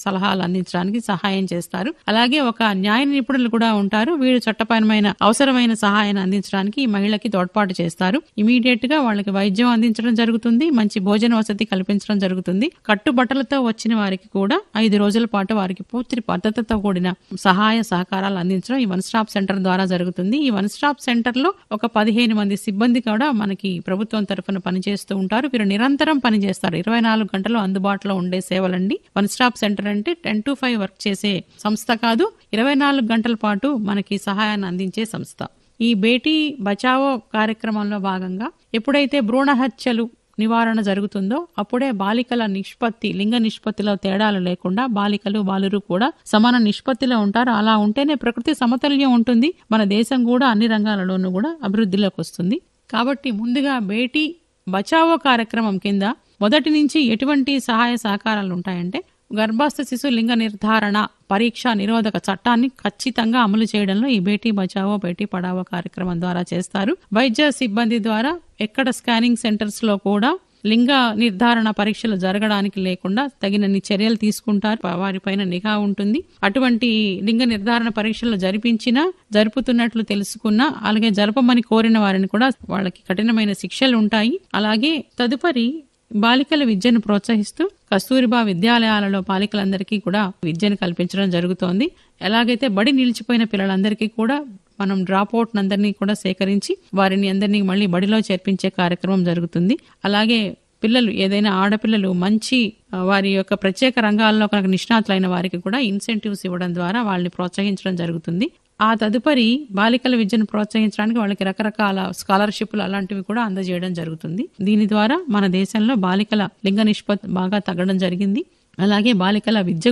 సలహాలు అందించడానికి సహాయం చేస్తారు అలాగే ఒక న్యాయ నిపుణులు కూడా ఉంటారు వీరు చట్టపరమైన అవసరమైన సహాయాన్ని అందించడానికి ఈ మహిళకి తోడ్పాటు చేస్తారు ఇమీడియట్ గా వాళ్ళకి వైద్యం అందించడం జరుగుతుంది మంచి భోజన వసతి కల్పించడం జరుగుతుంది కట్టుబట్టలతో వచ్చిన వారికి కూడా ఐదు రోజుల పాటు వారికి పూర్తి పద్ధతితో కూడిన సహాయ సహకారాలు అందించడం ఈ వన్ స్టాప్ సెంటర్ ద్వారా జరుగుతుంది ఈ వన్ స్టాప్ సెంటర్ లో ఒక పదిహేను మంది సిబ్బంది కూడా మనకి ప్రభుత్వం తరఫున పనిచేస్తూ ఉంటారు వీరు నిరంతరం పనిచేస్తారు ఇరవై నాలుగు గంటలు అందుబాటులో ఉండే సేవలండి వన్ స్టాప్ సెంటర్ అంటే టెన్ టు ఫైవ్ వర్క్ చేసే సంస్థ కాదు ఇరవై నాలుగు గంటల పాటు మనకి సహాయాన్ని అందించే సంస్థ ఈ బేటీ బచావో కార్యక్రమంలో భాగంగా ఎప్పుడైతే భ్రూణ హత్యలు నివారణ జరుగుతుందో అప్పుడే బాలికల నిష్పత్తి లింగ నిష్పత్తిలో తేడాలు లేకుండా బాలికలు బాలురు కూడా సమాన నిష్పత్తిలో ఉంటారు అలా ఉంటేనే ప్రకృతి సమతుల్యం ఉంటుంది మన దేశం కూడా అన్ని రంగాలలోనూ కూడా అభివృద్ధిలోకి వస్తుంది కాబట్టి ముందుగా బేటీ బచావో కార్యక్రమం కింద మొదటి నుంచి ఎటువంటి సహాయ సహకారాలు ఉంటాయంటే గర్భస్థ శిశు లింగ నిర్ధారణ పరీక్ష నిరోధక చట్టాన్ని ఖచ్చితంగా అమలు చేయడంలో ఈ బేటీ బచావో బేటీ పడావో కార్యక్రమం ద్వారా చేస్తారు వైద్య సిబ్బంది ద్వారా ఎక్కడ స్కానింగ్ సెంటర్స్ లో కూడా లింగ నిర్ధారణ పరీక్షలు జరగడానికి లేకుండా తగినన్ని చర్యలు తీసుకుంటారు వారిపైన నిఘా ఉంటుంది అటువంటి లింగ నిర్ధారణ పరీక్షలు జరిపించినా జరుపుతున్నట్లు తెలుసుకున్నా అలాగే జరపమని కోరిన వారిని కూడా వాళ్ళకి కఠినమైన శిక్షలు ఉంటాయి అలాగే తదుపరి బాలికల విద్యను ప్రోత్సహిస్తూ కస్తూరిబా విద్యాలయాలలో బాలికలందరికీ కూడా విద్యను కల్పించడం జరుగుతోంది ఎలాగైతే బడి నిలిచిపోయిన పిల్లలందరికీ కూడా మనం డ్రాప్ అవుట్ అందరినీ కూడా సేకరించి వారిని అందరినీ మళ్ళీ బడిలో చేర్పించే కార్యక్రమం జరుగుతుంది అలాగే పిల్లలు ఏదైనా ఆడపిల్లలు మంచి ఆ, వారి యొక్క ప్రత్యేక రంగాల్లో కనుక నిష్ణాతులైన వారికి కూడా ఇన్సెంటివ్స్ ఇవ్వడం ద్వారా వాళ్ళని ప్రోత్సహించడం జరుగుతుంది ఆ తదుపరి బాలికల విద్యను ప్రోత్సహించడానికి వాళ్ళకి రకరకాల స్కాలర్షిప్లు అలాంటివి కూడా అందజేయడం జరుగుతుంది దీని ద్వారా మన దేశంలో బాలికల లింగ నిష్పత్తి బాగా తగ్గడం జరిగింది అలాగే బాలికల విద్య